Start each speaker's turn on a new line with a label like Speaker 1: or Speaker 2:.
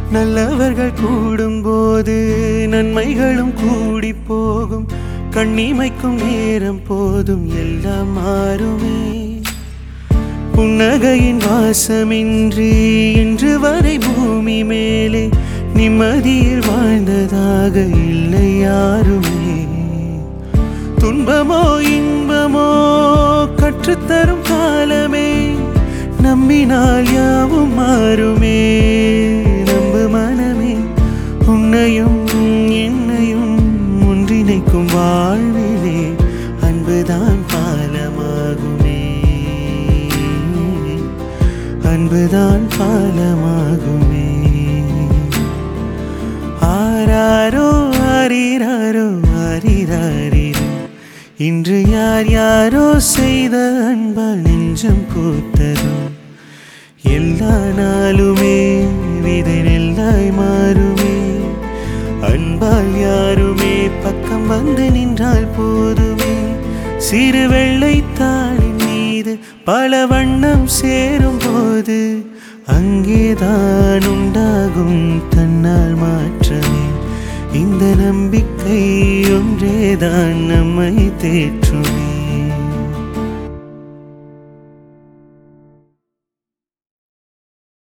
Speaker 1: நல்லவர்கள் கூடும்போது நன்மைகளும் கூடி போகும் கண்ணிமைக்கும் நேரம் போதும் எல்லாம் மாறுமே புன்னகையின் வாசமின்றி இன்று வரை பூமி மேலே நிம்மதியில் வாழ்ந்ததாக இல்லை யாருமே துன்பமோ இன்பமோ கற்றுத்தரும் காலமே நம்பினால் யாவும் மாறுமே நம்பு மனமே உன்னையும் என்னையும் ஒன்றிணைக்கும் வாழ்விலே அன்புதான் பாலமாகுமே அன்புதான் பாலமாகுமே ஆராரோ ஆரிராரோ ஆரிராரிரோ இன்று யார் யாரோ செய்த அன்பால் நெஞ்சம் கூத்ததோ எல்லா நாளுமே விதை நெல்லாய் மாறுமே அன்பால் யாருமே பக்கம் வந்து நின்றால் போதுமே சிறு வெள்ளை தாளின் மீது பல வண்ணம் சேரும் போது அங்கேதான் உண்டாகும் தன்னால் மாற்றமே இந்த நம்பிக்கை ஒன்றேதான் நம்மை தேற்றுமே